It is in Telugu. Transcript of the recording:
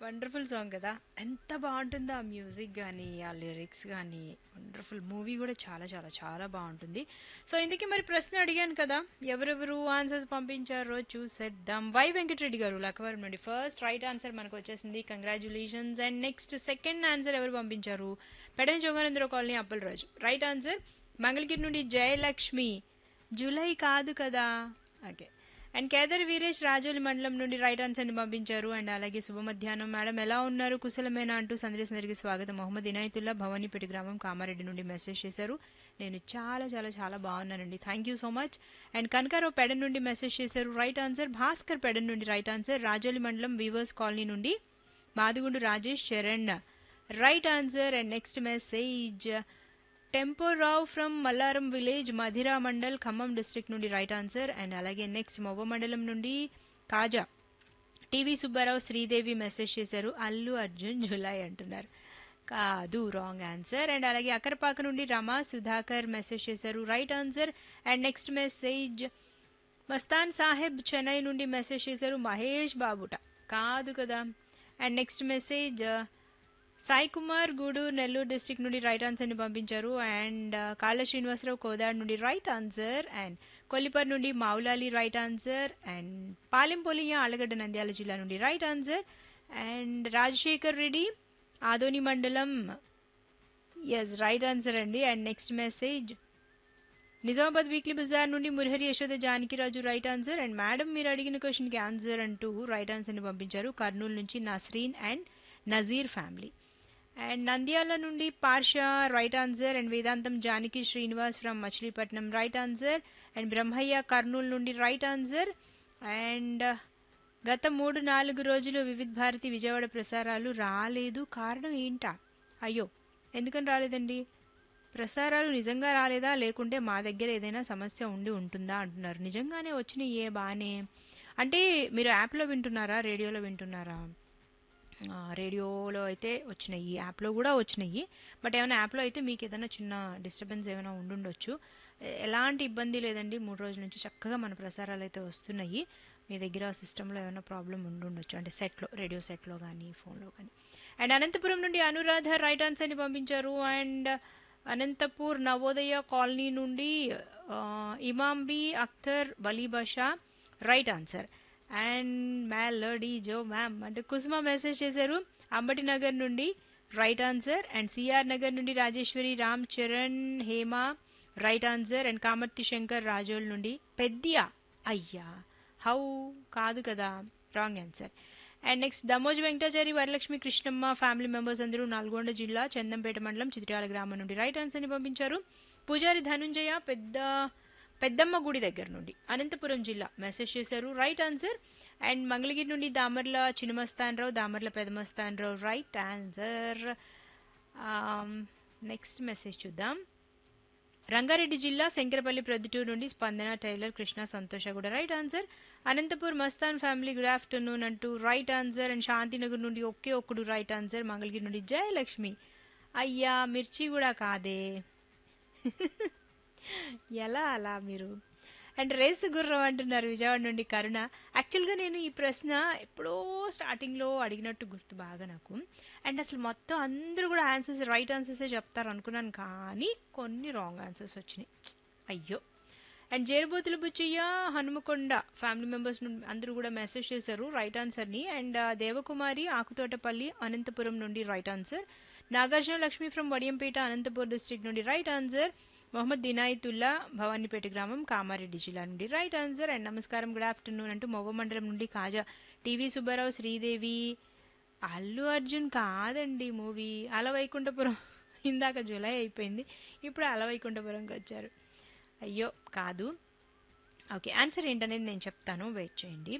వండర్ఫుల్ సాంగ్ కదా ఎంత బాగుంటుందో ఆ మ్యూజిక్ కానీ ఆ లిరిక్స్ కానీ వండర్ఫుల్ మూవీ కూడా చాలా చాలా చాలా బాగుంటుంది సో ఇందుకే మరి ప్రశ్న అడిగాను కదా ఎవరెవరు ఆన్సర్స్ పంపించారో చూసేద్దాం వై వెంకటరెడ్డి గారు లక్కవరం నుండి ఫస్ట్ రైట్ ఆన్సర్ మనకు వచ్చేసింది congratulations and next second answer ఎవరు పంపించారు Pedana Joganandarao colony Appalaraju right answer Mangalagiri నుండి జయలక్ష్మి జూలై కాదు కదా ఓకే అండ్ కేదర్ వీరేష్ రాజోలి మండలం నుండి రైట్ ఆన్సర్ని పంపించారు అండ్ అలాగే శుభ మధ్యాహ్నం మేడం ఎలా ఉన్నారు కుశలమేనా అంటూ సందేశనరికి స్వాగతం మొహమ్మద్ ఇనాయతుల్లా భవానీపేట గ్రామం కామారెడ్డి నుండి మెసేజ్ చేశారు నేను చాలా చాలా చాలా బాగున్నానండి thank you so much and Kanakarao Pedan నుండి మెసేజ్ చేశారు రైట్ ఆన్సర్ భాస్కర్ పెడన్ నుండి రైట్ ఆన్సర్ రాజోలి మండలం వీవర్స్ కాలనీ నుండి Madugundu Rajesh Charan right answer and next message Temporao from Mallaram village Madhira mandal Khammam district నుండి రైట్ ఆన్సర్ అండ్ అలాగే నెక్స్ట్ మొవ్వ మండలం నుండి కాజా టీవీ సుబ్బారావు శ్రీదేవి మెసేజ్ చేశారు అల్లు అర్జున్ జులై అంటున్నారు కాదు రాంగ్ ఆన్సర్ అండ్ అలాగే అక్కరపాక నుండి రమా సుధాకర్ మెసేజ్ చేశారు right answer and next message Mastan Saheb Chennai నుండి మెసేజ్ చేశారు మహేష్ బాబుట కాదు కదా and next message Sai Kumar Gudur Nellore district నుండి రైట్ ఆన్సర్ని పంపించారు అండ్ కాళ్ళ శ్రీనివాసరావు కోదాడ్ నుండి రైట్ ఆన్సర్ అండ్ కొల్లిపర్ నుండి మౌలాలి రైట్ ఆన్సర్ అండ్ పాలెంపోలియ ఆలగడ్డ నంద్యాల జిల్లా నుండి right answer and Rajasekhar Reddy Adoni మండలం ఎస్ రైట్ ఆన్సర్ అండి and next message Nizamabad weekly బజార్ నుండి Murahari Yashoda Janakiraju right answer and madam మీరు అడిగిన క్వశ్చన్కి ఆన్సర్ అంటూ రైట్ ఆన్సర్ని పంపించారు కర్నూలు నుంచి Nasreen and Nazeer family and Nandyal నుండి Parsha right answer and Vedantam Janaki Srinivas from Machilipatnam right answer and Brahmaiah Kurnool నుండి రైట్ ఆన్సర్ అండ్ గత మూడు నాలుగు రోజులు వివిధ భారతి విజయవాడ ప్రసారాలు రాలేదు కారణం ఏంటా అయ్యో ఎందుకని రాలేదండి ప్రసారాలు నిజంగా రాలేదా లేకుంటే మా దగ్గర ఏదైనా సమస్య ఉండి ఉంటుందా అంటున్నారు నిజంగానే వచ్చినాయి ఏ బాగానే అంటే మీరు యాప్లో వింటున్నారా రేడియోలో వింటున్నారా ఆ, రేడియోలో అయితే వచ్చినాయి యాప్లో కూడా వచ్చినాయి బట్ ఏమైనా యాప్లో అయితే మీకు ఏదైనా చిన్న డిస్టర్బెన్స్ ఏమైనా ఉండుండొచ్చు ఎ- ఎలాంటి ఇబ్బంది లేదండి మూడు రోజుల నుంచి చక్కగా మన ప్రసారాలు అయితే వస్తున్నాయి మీ దగ్గర సిస్టంలో ఏమైనా ప్రాబ్లం ఉండుండొచ్చు అంటే సెట్లో రేడియో సెట్లో కానీ ఫోన్లో కానీ అండ్ అనంతపురం నుండి అనురాధ రైట్ ఆన్సర్ని పంపించారు అండ్ అనంతపూర్ నవోదయ కాలనీ నుండి ఆ, Imambi Akhtar Valibasha right answer and మ్యాలడీ జో మ్యామ్ అంటే కుసుమ మెసేజ్ చేశారు అంబటి నగర్ నుండి right answer and C R Nagar నుండి Rajeshwari Ram Charan Hema right answer and Kamarthi Shankar Razole నుండి పెద్దియా అయ్యా హౌ కాదు కదా రాంగ్ ఆన్సర్ అండ్ నెక్స్ట్ దమోజ్ వెంకటాచారి వరలక్ష్మి కృష్ణమ్మ ఫ్యామిలీ మెంబర్స్ అందరూ నల్గొండ జిల్లా చందంపేట మండలం చిత్రాల గ్రామం నుండి రైట్ ఆన్సర్ని పంపించారు పూజారి ధనుంజయ పెద్ద పెద్దమ్మ గుడి దగ్గర నుండి అనంతపురం జిల్లా మెసేజ్ చేశారు రైట్ ఆన్సర్ అండ్ మంగళగిరి నుండి Damarla Chinamastan Rao Damarla Pedamastan Rao right answer next message చూద్దాం రంగారెడ్డి జిల్లా శంకరపల్లి ప్రొద్దుటూరు నుండి స్పందన టైలర్ కృష్ణ సంతోష కూడా right answer Anantapur Mastan family good afternoon అంటూ రైట్ ఆన్సర్ అండ్ శాంతినగర్ నుండి ఒకే ఒక్కడు రైట్ ఆన్సర్ మంగళగిరి నుండి జయలక్ష్మి అయ్యా మిర్చి కూడా కాదే ఎలా అలా మీరు అండ్ రేసు గుర్రం అంటున్నారు విజయవాడ నుండి కరుణ యాక్చువల్గా నేను ఈ ప్రశ్న ఎప్పుడో స్టార్టింగ్లో అడిగినట్టు గుర్తు బాగా నాకు అండ్ అసలు మొత్తం అందరూ కూడా ఆన్సర్స్ రైట్ ఆన్సర్సే చెప్తారు అనుకున్నాను కానీ కొన్ని రాంగ్ ఆన్సర్స్ వచ్చినాయి అయ్యో and Jerubothula Buchaiah Hanumakonda family members నుండి అందరూ కూడా మెసేజ్ చేశారు రైట్ ఆన్సర్ని అండ్ ఆ, దేవకుమారి ఆకుతోటపల్లి అనంతపురం నుండి right answer Nagarjuna Lakshmi from Vadiyampeta Anantapur district నుండి రైట్ ఆన్సర్ మొహమ్మద్ దినాయితుల్లా భవానీపేట గ్రామం కామారెడ్డి జిల్లా నుండి రైట్ ఆన్సర్ అండ్ నమస్కారం గుడ్ ఆఫ్టర్నూన్ అంటూ మొవ్వ మండలం నుండి కాజా టీవీ సుబ్బారావు శ్రీదేవి అల్లు అర్జున్ కాదండి మూవీ అలవైకుంఠపురం ఇందాక జూలై అయిపోయింది ఇప్పుడు అలవైకుంఠపురంకి వచ్చారు అయ్యో కాదు ఓకే ఆన్సర్ ఏంటనేది నేను చెప్తాను వెయిట్ చేయండి